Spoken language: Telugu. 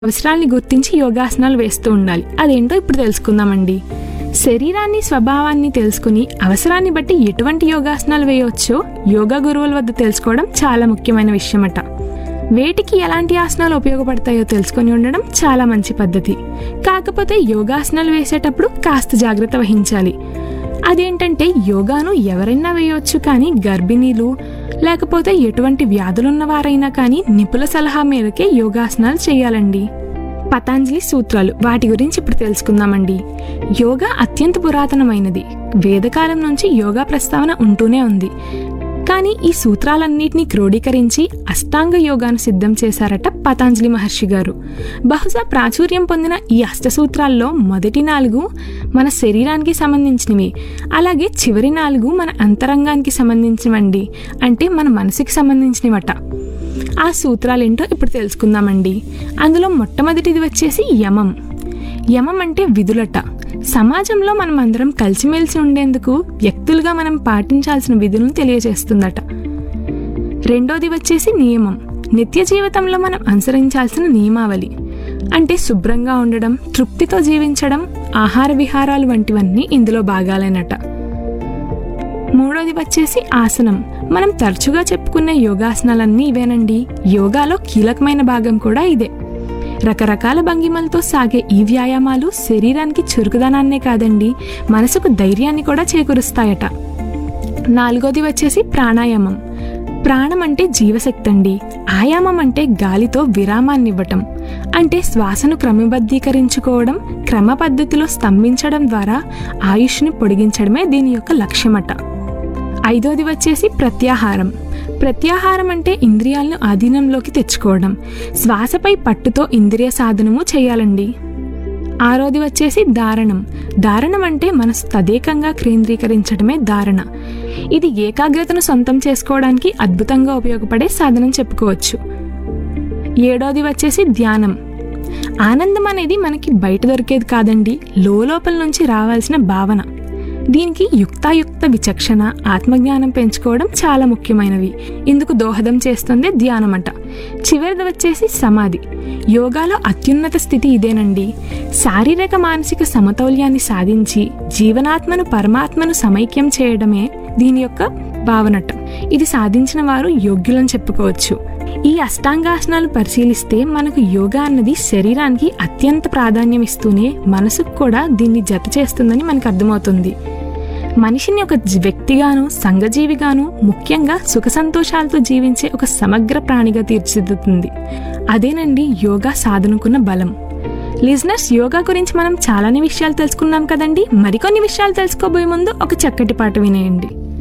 అవసరాల్ని గుర్తించి యోగాసనాలు వేస్తూ ఉండాలి అదేంటో ఇప్పుడు తెలుసుకుందామండి శరీరాన్ని స్వభావాన్ని తెలుసుకుని అవసరాన్ని బట్టి ఎటువంటి యోగాసనాలు వేయవచ్చో యోగా గురువుల వద్ద తెలుసుకోవడం చాలా ముఖ్యమైన విషయమట వేటికి ఎలాంటి ఆసనాలు ఉపయోగపడతాయో తెలుసుకొని ఉండడం చాలా మంచి పద్ధతి కాకపోతే యోగాసనాలు వేసేటప్పుడు కాస్త జాగ్రత్త వహించాలి అదేంటంటే యోగాను ఎవరైనా వేయవచ్చు కానీ గర్భిణీలు లేకపోతే ఎటువంటి వ్యాధులున్న వారైనా కానీ నిపుణుల సలహా మేరకే యోగాసనాలు చేయాలండి పతాంజలి సూత్రాలు వాటి గురించి ఇప్పుడు తెలుసుకుందామండి యోగా అత్యంత పురాతనమైనది వేదకాలం నుంచి యోగా ప్రస్తావన ఉంటూనే ఉంది కానీ ఈ సూత్రాలన్నింటినీ క్రోడీకరించి అష్టాంగ యోగాను సిద్ధం చేశారట పతాంజలి మహర్షి గారు బహుశా ప్రాచుర్యం పొందిన ఈ అష్టసూత్రాల్లో మొదటి నాలుగు మన శరీరానికి సంబంధించినవి అలాగే చివరి నాలుగు మన అంతరంగానికి సంబంధించినవండి అంటే మన మనసుకి సంబంధించినవట ఆ సూత్రాలేంటో ఇప్పుడు తెలుసుకుందామండి అందులో మొట్టమొదటిది వచ్చేసి యమం యమం అంటే విధులట సమాజంలో మనం అందరం కలిసిమెలిసి ఉండేందుకు వ్యక్తులుగా మనం పాటించాల్సిన విధులను తెలియజేస్తుందట రెండోది వచ్చేసి నియమం నిత్య జీవితంలో మనం అనుసరించాల్సిన నియమావళి అంటే శుభ్రంగా ఉండడం తృప్తితో జీవించడం ఆహార విహారాలు వంటివన్నీ ఇందులో భాగాలేనట మూడోది వచ్చేసి ఆసనం మనం తరచుగా చెప్పుకునే యోగాసనాలన్నీ ఇవేనండి యోగాలో కీలకమైన భాగం కూడా ఇదే రకరకాల భంగిమలతో సాగే ఈ వ్యాయామాలు శరీరానికి చురుకుదనాన్నే కాదండి మనసుకు ధైర్యాన్ని కూడా చేకూరుస్తాయట నాలుగోది వచ్చేసి ప్రాణాయామం ప్రాణం అంటే జీవశక్తి అండి ఆయామం అంటే గాలితో విరామాన్ని ఇవ్వటం అంటే శ్వాసను క్రమబద్ధీకరించుకోవడం క్రమ పద్ధతిలో స్తంభించడం ద్వారా ఆయుష్ని పొడిగించడమే దీని యొక్క లక్ష్యమట ఐదోది వచ్చేసి ప్రత్యాహారం ప్రత్యాహారం అంటే ఇంద్రియాలను ఆధీనంలోకి తెచ్చుకోవడం శ్వాసపై పట్టుతో ఇంద్రియ సాధనము చేయాలండి ఆరోది వచ్చేసి దారణం దారణం అంటే మనసు తదేకంగా కేంద్రీకరించడమే ధారణ ఇది ఏకాగ్రతను సొంతం చేసుకోవడానికి అద్భుతంగా ఉపయోగపడే సాధనం చెప్పుకోవచ్చు ఏడోది వచ్చేసి ధ్యానం ఆనందం అనేది మనకి బయట దొరికేది కాదండి లోపల నుంచి రావాల్సిన భావన దీనికి యుక్తాయుక్త విచక్షణ ఆత్మజ్ఞానం పెంచుకోవడం చాలా ముఖ్యమైనవి ఇందుకు దోహదం చేస్తుంది ధ్యానం అంట చివరిది వచ్చేసి సమాధి యోగాలో అత్యున్నత స్థితి ఇదేనండి శారీరక మానసిక సమతౌల్యాన్ని సాధించి జీవనాత్మను పరమాత్మను సమైక్యం చేయడమే దీని యొక్క భావనట ఇది సాధించిన వారు యోగ్యులని చెప్పుకోవచ్చు ఈ అష్టాంగాసనాలు పరిశీలిస్తే మనకు యోగా అన్నది శరీరానికి అత్యంత ప్రాధాన్యం ఇస్తూనే మనసుకు కూడా దీన్ని జత చేస్తుందని మనకు అర్థమవుతుంది మనిషిని ఒక జీ- వ్యక్తిగాను సంఘజీవిగాను ముఖ్యంగా సుఖ సంతోషాలతో జీవించే ఒక సమగ్ర ప్రాణిగా తీర్చిదిద్దుతుంది అదేనండి యోగా సాధనకున్న బలం లిజనర్స్ యోగా గురించి మనం చాలానే విషయాలు తెలుసుకున్నాం కదండి మరికొన్ని విషయాలు తెలుసుకోబోయే ముందు ఒక చక్కటి పాట వినేయండి